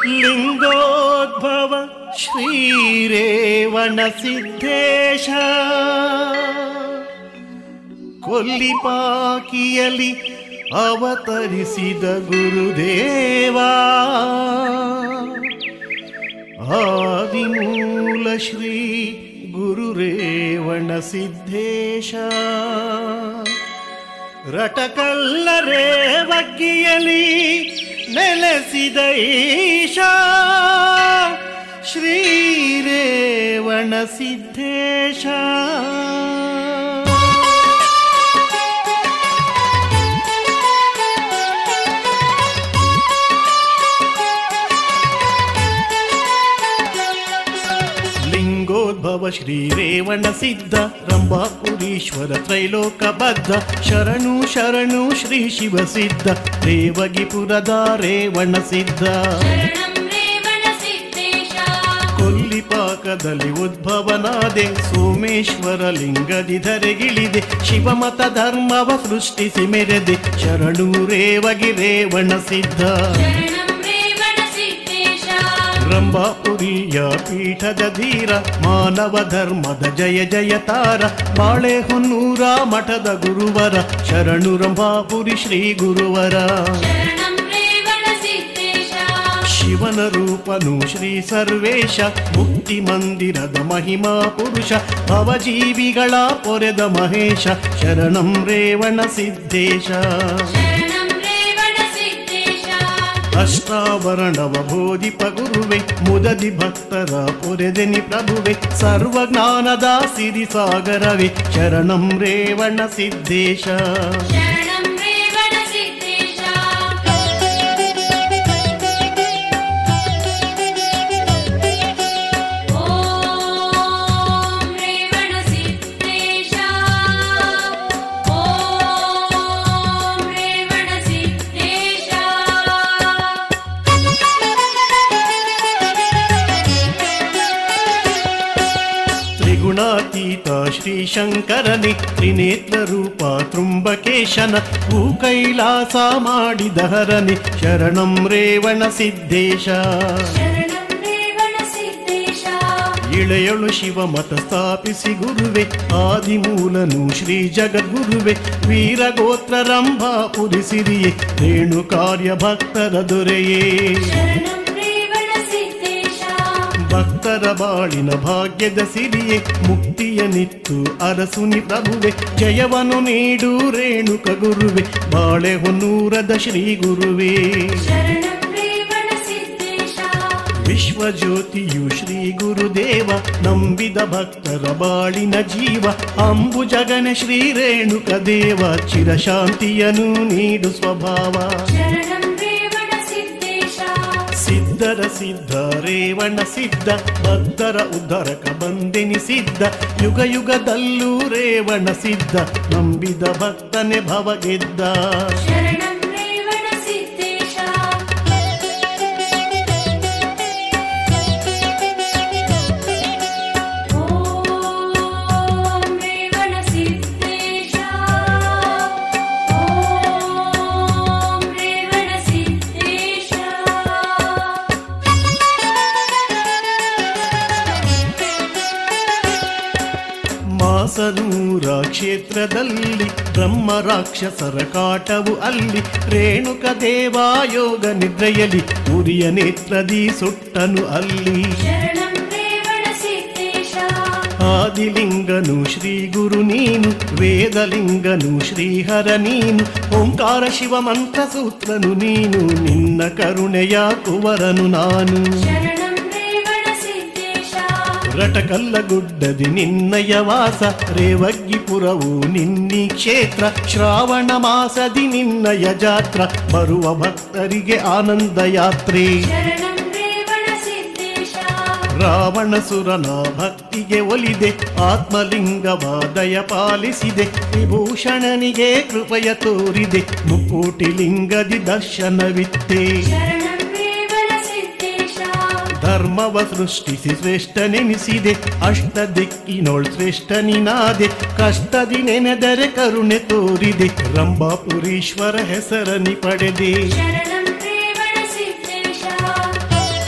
ಲಿಂಗೋದ್ಭವ ಶ್ರೀರೇವಣ ಸಿದ್ದೇಶ ಕೊಲ್ಲಿಪಾಕಿಯಲಿ ಅವತರಿಸಿದ ಗುರುದೇವ ಆದಿಮೂಲ ಶ್ರೀ ಗುರುರೇವಣ ಸಿದ್ದೇಶ ರಟಕಲ್ಲರೇ ಬಗ್ಗಿಯಲಿ ನೆಲೆಸಿದ ಈಶಾ ಶ್ರೀರೇವಣ ಸಿದ್ದೇಶ ಲಿಂಗೋದ್ಭವ ಶ್ರೀರೇವಣ ಸಿದ್ಧ ರಂಭಾಪುರೀಶ್ವರ ತ್ರೈಲೋಕ ಬದ್ಧ ಶರಣು ಶರಣು ಶ್ರೀ ಶಿವ ಸಿದ್ಧ ದೇವಗಿಪುರದ ರೇವಣ ಸಿದ್ಧ ಶರಣಂ ರೇವಣ ಸಿದ್ದೇಶ ಕೊಲ್ಲಿಪಾಕದಲ್ಲಿ ಉದ್ಭವನಾದೆ ಸೋಮೇಶ್ವರ ಲಿಂಗದಿ ಧರೆಗಿಳಿದೆ ಶಿವಮತ ಧರ್ಮವ ಸೃಷ್ಟಿಸಿ ಮೆರೆದೆ ಶರಣು ರೇವಗಿ ರೇವಣ ಸಿದ್ಧ ಶರಣಂ ರೇವಣ ಸಿದ್ದೇಶ ರಂಭಾಪುರಿಯ ಪೀಠದ ಧೀರ ಮಾನವ ಧರ್ಮದ ಜಯ ಜಯತಾರ ಬಾಳೆಹೊನ್ನೂರ ಮಠದ ಗುರುವರ ಶರಣು ರಂಭಾಪುರಿ ಶ್ರೀ ಗುರುವರ ಶರಣಂ ರೇವಣ ಸಿದ್ದೇಶ ಶಿವನ ರೂಪನು ಶ್ರೀ ಸರ್ವೇಶ ಮುಕ್ತಿ ಮಂದಿರದ ಮಹಿಮಾ ಪುರುಷ ಭವಜೀವಿಗಳ ಪೊರೆದ ಮಹೇಶ ಶರಣಂ ರೇವಣ ಸಿದ್ದೇಶ ಶರಣಂ ರೇವಣ ಸಿದ್ದೇಶ ಅಷ್ಟಾವರಣವ ಬೋಧಿಪ ಗುರುವೆ ಮುದದಿ ಭಕ್ತರ ಪೊರೆದೆನಿ ಪ್ರಭುವೆ ಸರ್ವಜ್ಞಾನದ ಸಿರಿ ಸಾಗರವೆ ಶರಣಂ ರೇವಣ ಸಿದ್ದೇಶ ಶರಣಂ ರೇವಣ ಸಿದ್ದೇಶ ಓಂ ರೇವಣ ಸಿದ್ದೇಶ ಓಂ ರೇವಣ ಸಿದ್ದೇಶ ತ್ರಿಗುಣಾತೀತ ಶ್ರೀ ಶಂಕರನೆ ತ್ರಿನೇತ್ರ ರೂಪ ತೃಂಬಕೇಶನ ಭೂ ಕೈಲಾಸ ಮಾಡಿದ ಹರನೆ ಶರಣಂ ರೇವಣ ಸಿದ್ದೇಶ ಶರಣಂ ರೇವಣ ಸಿದ್ದೇಶ ಇಳೆಯಳು ಶಿವ ಮತ ಸ್ಥಾಪಿಸಿ ಗುರುವೆ ಆದಿಮೂಲನು ಶ್ರೀ ಜಗದ್ಗುರುವೆ ವೀರಗೋತ್ರ ರಂಭಾಪುರಿ ಸಿರಿಯೇ ರೇಣು ಕಾರ್ಯ ಭಕ್ತರ ದೊರೆಯೇ ಶರಣಂ ರೇವಣ ಸಿದ್ದೇಶ ಭಕ್ತರ ಬಾಳಿನ ಭಾಗ್ಯದ ಸಿರಿಯೇ ಮುಕ್ತಿಯ ನಿತ್ತು ಅರಸುನಿ ಪ್ರಭುವೆ ಜಯವನ್ನು ನೀಡು ರೇಣುಕ ಗುರುವೆ ಬಾಳೆ ಹೊನ್ನೂರದ ಶ್ರೀ ಗುರುವೇ ಶರಣಂ ರೇವಣ ಸಿದ್ದೇಶ ವಿಶ್ವಜ್ಯೋತಿಯು ಶ್ರೀ ಗುರುದೇವ ನಂಬಿದ ಭಕ್ತರ ಬಾಳಿನ ಜೀವ ಅಂಬು ಜಗನ ಶ್ರೀ ರೇಣುಕ ದೇವ ಚಿರಶಾಂತಿಯನು ನೀಡು ಸ್ವಭಾವ ಶರಣಂ ರೇವಣ ಸಿದ್ದೇಶ ಸಿದ್ಧರ ಸಿದ್ಧ ರೇವಣ ಸಿದ್ಧ ಭಕ್ತರ ಉದ್ಧರಕ ಬಂದೆನಿ ಸಿದ್ಧ ಯುಗ ಯುಗದಲ್ಲೂ ರೇವಣ ಸಿದ್ಧ ನಂಬಿದ ಭಕ್ತನೆ ಭವ ಗೆದ್ದ ಶರಣಂ ರೇವಣ ಸಿದ್ದೇಶ ಓಂ ರೇವಣ ಸಿದ್ದೇಶ ಓಂ ರೇವಣ ಸಿದ್ದೇಶ ಮಾಸನೂರ ಕ್ಷೇತ್ರದಲ್ಲಿ ಬ್ರಹ್ಮ ರಾಕ್ಷಸರ ಕಾಟವು ಅಲ್ಲಿ ರೇಣುಕ ದೇವಾಯೋಗ ನಿದ್ರೆಯಲಿ ಉರಿಯ ನೇತ್ರದಿ ಸುಟ್ಟನು ಅಲ್ಲಿ ಶರಣಂ ರೇವಣ ಸಿದ್ದೇಶ ಆದಿಲಿಂಗನು ಶ್ರೀ ಗುರು ನೀನು ವೇದಲಿಂಗನು ಶ್ರೀಹರ ನೀನು ಓಂಕಾರ ಶಿವ ಮಂತ್ರ ಸೂತ್ರನು ನೀನು ನಿನ್ನ ಕರುಣೆಯ ಕುವರನು ನಾನು ಶರಣಂ ರೇವಣ ಸಿದ್ದೇಶ ರಟಕಲ್ಲ ಗುಡ್ಡದಿ ನಿನ್ನಯ ವಾಸ ರೇವಗ್ಗಿಪುರವು ನಿನ್ನಿ ಕ್ಷೇತ್ರ ಶ್ರಾವಣ ಮಾಸದಿ ನಿನ್ನಯ ಜಾತ್ರ ಬರುವ ಭಕ್ತರಿಗೆ ಆನಂದ ಯಾತ್ರೆ ಶರಣಂ ರೇವಣ ಸಿದ್ದೇಶ ರಾವಣ ಸುರನ ಭಕ್ತಿಗೆ ಒಲಿದೆ ಆತ್ಮಲಿಂಗವ ದಯ ಪಾಲಿಸಿದೆ ವಿಭೂಷಣನಿಗೆ ಕೃಪಯ ತೋರಿದೆ ಮುಕ್ಕೋಟಿ ಲಿಂಗದಿ ದರ್ಶನವಿತ್ತೆ ಶರಣಂ ರೇವಣ ಸಿದ್ದೇಶ ಧರ್ಮವ ಸೃಷ್ಟಿಸಿ ಶ್ರೇಷ್ಠನೆನಿಸಿದೆ ಅಷ್ಟ ದಿಕ್ಕಿನೋಳ್ ಶ್ರೇಷ್ಠ ನಿನಾದೆ ಕಷ್ಟದಿ ನೆನೆದರೆ ಕರುಣೆ ತೋರಿದೆ ರಂಭಾಪುರೀಶ್ವರ ಹೆಸರನಿ ಪಡೆದೆ ಶರಣಂ ರೇವಣ ಸಿದ್ದೇಶ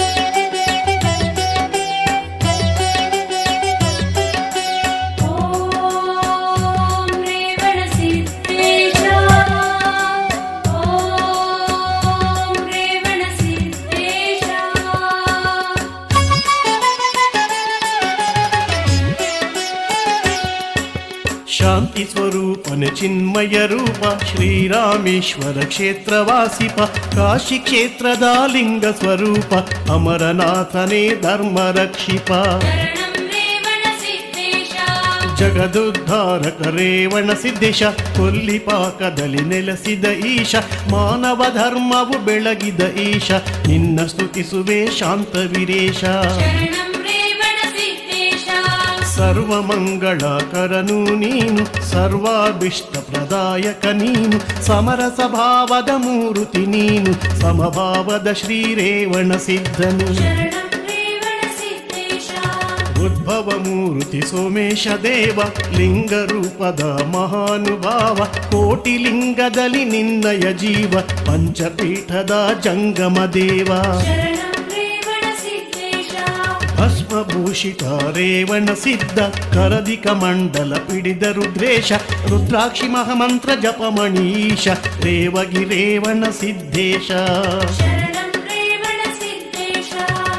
ಶಿವಶಕ್ತಿ ಸ್ವರೂಪನೆ ಚಿನ್ಮಯ ರೂಪ ಶ್ರೀರಾಮೇಶ್ವರ ಕ್ಷೇತ್ರವಾಸಿಪ ಕಾಶಿ ಕ್ಷೇತ್ರದ ಲಿಂಗ ಸ್ವರೂಪ ಅಮರನಾಥನೇ ಧರ್ಮ ರಕ್ಷಿಪ शरणं रेवणसिद्धेश ಜಗದುದ್ಧಾರಕ ರೇವಣ ಸಿದ್ದೇಶ ಕೊಲ್ಲಿಪಾಕದಲ್ಲಿ ನೆಲೆಸಿದ ಈಶ ಮಾನವ ಧರ್ಮವು ಬೆಳಗಿದ ಈಶ ನಿನ್ನ ಸ್ತುತಿಸುವೆ ಶಾಂತ ವೀರೇಶ शरणं रेवणसिद्धेश ಸರ್ವಮಂಗಳಕರನು ನೀನು ಸರ್ವಾಭಿಷ್ಟ ಪ್ರದಾಯಕ ನೀನು ಸಮರಸ ಭಾವದ ಮೂರುತಿ ನೀನು ಸಮಭಾವದ ಶ್ರೀರೇವಣ ಸಿದ್ಧನು शरणं रेवणसिद्धेश ಉದ್ಭವ ಮೂರುತಿ ಸೋಮೇಶ ದೇವ ಲಿಂಗ ರೂಪದ ಮಹಾನುಭಾವ ಕೋಟಿ ಲಿಂಗದಲ್ಲಿ ನಿನ್ನಯ ಜೀವ ಪಂಚಪೀಠದ ಜಂಗಮ ದೇವ शरणं रेवणसिद्धेश ಭಸ್ಮಭೂಷಿತ ರೇವಣ ಸಿದ್ಧ ಕರದಿಕ ಮಂಡಲ ಪಿಡಿದ ರುದ್ರೇಶ ರುದ್ರಾಕ್ಷಿ ಮಹಾಮಂತ್ರ ಜಪಮಣೀಶ ರೇವಗಿ ರೇವಣ ಸಿದ್ದೇಶ शरणं रेवणसिद्धेश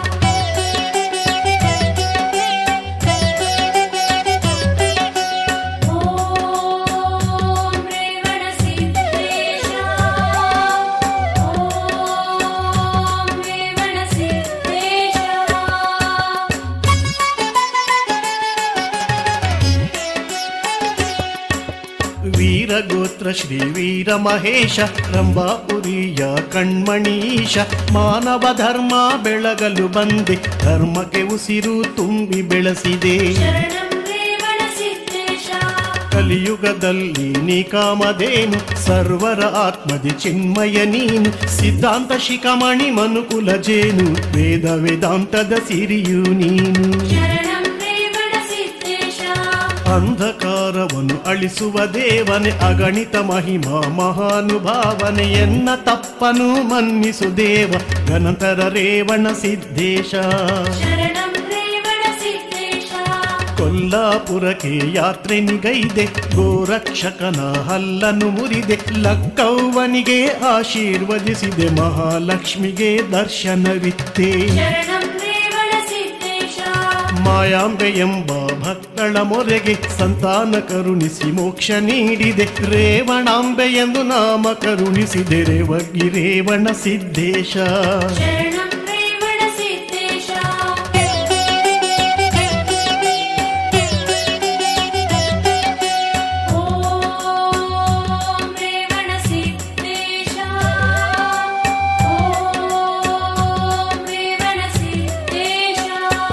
ॐ रेवणसिद्धेश ॐ रेवणसिद्धेश ವೀರಗೋತ್ರ ಶ್ರೀ ವೀರ ಮಹೇಶ ರಂಭಾಪುರಿಯ ಕಣ್ಮಣೀಶ ಮಾನವ ಧರ್ಮ ಬೆಳಗಲು ಬಂದೆ ಧರ್ಮಕ್ಕೆ ಉಸಿರು ತುಂಬಿ ಬೆಳೆಸಿದೆ शरणं रेवणसिद्धेश ಕಲಿಯುಗದಲ್ಲಿ ನೀ ಕಾಮಧೇನು ಸರ್ವರ ಆತ್ಮದಿ ಚಿನ್ಮಯ ನೀನು ಸಿದ್ಧಾಂತ ಶಿಖಮಣಿ ಮನುಕುಲ ಜೇನು ವೇದ ವೇದಾಂತದ ಸಿರಿಯು ನೀನು शरणं रेवणसिद्धेश ಅಂಧಕಾರವನ್ನು ಅಳಿಸುವ ದೇವನೆ ಅಗಣಿತ ಮಹಿಮಾ ಮಹಾನುಭಾವನೆ ಎನ್ನ ತಪ್ಪನು ಮನ್ನಿಸು ದೇವ ಗಣತರ ರೇವಣ ಸಿದ್ದೇಶ शरणं रेवणसिद्धेश ಕೊಲ್ಲಾಪುರಕ್ಕೆ ಯಾತ್ರೆ ನಿಗೈದೆ ಗೋರಕ್ಷಕನ ಹಲ್ಲನು ಮುರಿದೆ ಲಕ್ಕವ್ವನಿಗೆ ಆಶೀರ್ವದಿಸಿದೆ ಮಹಾಲಕ್ಷ್ಮಿಗೆ ದರ್ಶನವಿತ್ತೆ शरणं रेवणसिद्धेश ಮಾಯಾಂಬೆ ಎಂಬ ಭಕ್ತಳ ಮೊರೆಗೆ ಸಂತಾನ ಕರುಣಿಸಿ ಮೋಕ್ಷ ನೀಡಿದೆ ರೇವಣಾಂಬೆ ಎಂದು ನಾಮ ಕರುಣಿಸಿದೆ ರೇವಗಿ ರೇವಣ ಸಿದ್ದೇಶ शरणं रेवणसिद्धेश ॐ रेवणसिद्धेश ॐ रेवणसिद्धेश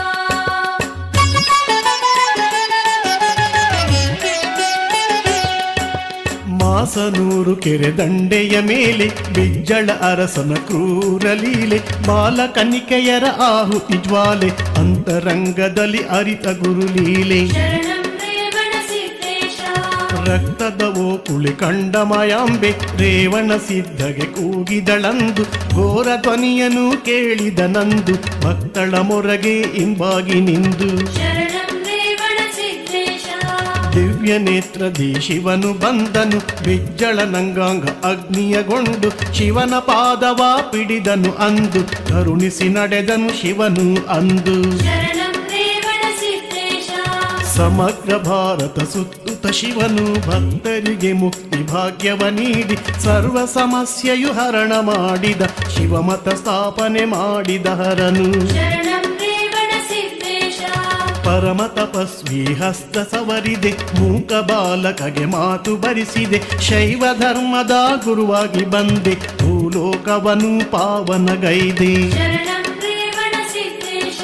ಮಾಸನೂರು ಕೆರೆ ದಂಡೆಯ ಮೇಲೆ ಬಿಜ್ಜಳ ಅರಸನ ಕ್ರೂರ ಲೀಲೆ ಬಾಲಕನಿಕೆಯರ ಆಹುತಿ ಜ್ವಾಲೆ ಅಂತರಂಗದಲ್ಲಿ ಅರಿತ ಗುರು ಲೀಲೆ शरणं रेवणसिद्धेश ರಕ್ತದ ಓಕುಳಿ ಕಂಡ ಮಾಯಾಂಬೆ ರೇವಣ ಸಿದ್ಧಗೆ ಕೂಗಿದಳಂದು ಘೋರ ಧ್ವನಿಯನು ಕೇಳಿದ ನಂದು ಭಕ್ತಳ ಮೊರಗೆ ಇಂಬಾಗಿ ನಿಂದು शरणं रेवणसिद्धेश ದಿವ್ಯ ನೇತ್ರದಿ ಶಿವನು ಬಂದನು ಬಿಜ್ಜಳ ನಂಗಾಂಗ ಅಗ್ನಿಯಗೊಂಡು ಶಿವನ ಪಾದವ ಪಿಡಿದನು ಅಂದು ಕರುಣಿಸಿ ನಡೆದನು ಶಿವನು ಅಂದು शरणं रेवणसिद्धेश ಸಮಗ್ರ ಭಾರತ ಸುತ್ತುತ್ತ ಶಿವನು ಭಕ್ತರಿಗೆ ಮುಕ್ತಿ ಭಾಗ್ಯವ ನೀಡಿ ಸರ್ವ ಸಮಸ್ಯೆಯು ಹರಣ ಮಾಡಿದ ಶಿವಮತ ಸ್ಥಾಪನೆ ಮಾಡಿದ ಹರನು शरणं रेवणसिद्धेश ಪರಮ ತಪಸ್ವಿ ಹಸ್ತ ಸವರಿದೆ ಮೂಕ ಬಾಲಕಗೆ ಮಾತು ಬರಿಸಿದೆ ಶೈವ ಧರ್ಮದ ಗುರುವಾಗಿ ಬಂದೆ ಭೂಲೋಕವನು ಪಾವನಗೈದೆ शरणं रेवणसिद्धेश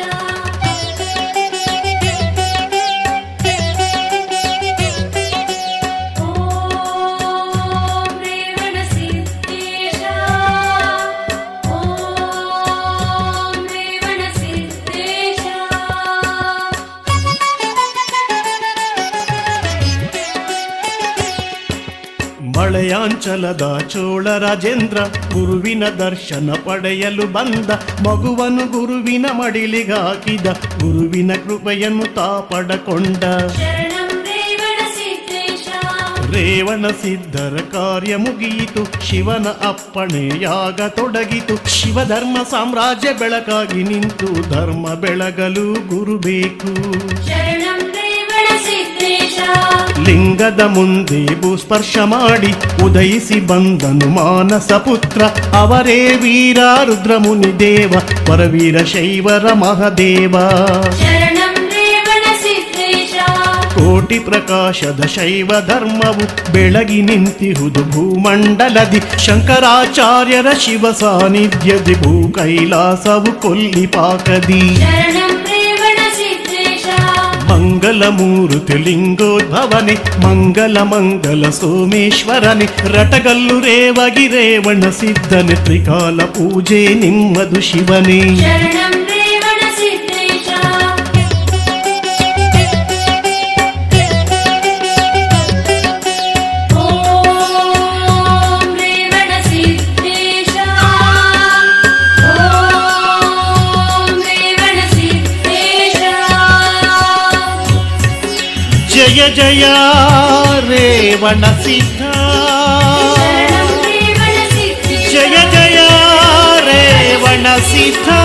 ॐ रेवणसिद्धेश ॐ रेवणसिद्धेश ಮಳೆಯಾಂಚಲದ ಚೋಳ ರಾಜೇಂದ್ರ ಗುರುವಿನ ದರ್ಶನ ಪಡೆಯಲು ಬಂದ ಮಗುವನು ಗುರುವಿನ ಮಡಿಲಿಗಾಕಿದ ಗುರುವಿನ ಕೃಪೆಯನ್ನು ತಾ ಪಡಕೊಂಡ शरणं रेवणसिद्धेश ರೇವಣ ಸಿದ್ಧರ ಕಾರ್ಯ ಮುಗಿಯಿತು ಶಿವನ ಅಪ್ಪಣೆ ಯಾಗ ತೊಡಗಿತು ಶಿವಧರ್ಮ ಸಾಮ್ರಾಜ್ಯ ಬೆಳಕಾಗಿ ನಿಂತು ಧರ್ಮ ಬೆಳಗಲು ಗುರು ಬೇಕು शरणं रेवणसिद्धेश ಸಿದ್ದೇಶ ಲಿಂಗದ ಮುಂದೆ ಭೂಸ್ಪರ್ಶ ಮಾಡಿ ಉದಯಿಸಿ ಬಂದನು ಮಾನಸ ಪುತ್ರ ಅವರೇ ವೀರ ರುದ್ರಮುನಿ ದೇವ ಪರವೀರ ಶೈವರ ಮಹದೇವ ಶರಣಂ ರೇವಣ ಸಿದ್ದೇಶ ಕೋಟಿ ಪ್ರಕಾಶದ ಶೈವ ಧರ್ಮವು ಬೆಳಗಿ ನಿಂತಿಹುದು ಭೂಮಂಡಲದಿ ಶಂಕರಾಚಾರ್ಯರ ಶಿವ ಸಾನ್ನಿಧ್ಯದಿ ಭೂ ಕೈಲಾಸವು ಕೊಲ್ಲಿ ಪಾಕದಿ ಶರಣಂ ರೇವಣ ಸಿದ್ದೇಶ ಮಂಗಲ ಮೂರುತಿ ಲಿಂಗೋದ್ಭವನೆ ಮಂಗಲ ಮಂಗಲ ಸೋಮೇಶ್ವರನೆ ರಟಗಲ್ಲು ರೇವಗಿ ರೇವಣ ಸಿದ್ಧನೆ ತ್ರಿಕಾಲ ಪೂಜೆ ನಿಮ್ಮದು ಶಿವನೇ ಶರಣಂ ರೇವಣ ಸಿದ್ದೇಶ ಓಂ ರೇವಣ ಸಿದ್ದೇಶ ಓಂ ರೇವಣ ಸಿದ್ದೇಶ ಜಯ ಜಯ ರೇವಣ ಸಿದ್ಧ ಶರಣಂ ರೇವಣ ಸಿದ್ದೇಶ ಜಯ ಜಯ ರೇವಣ ಸಿದ್ಧ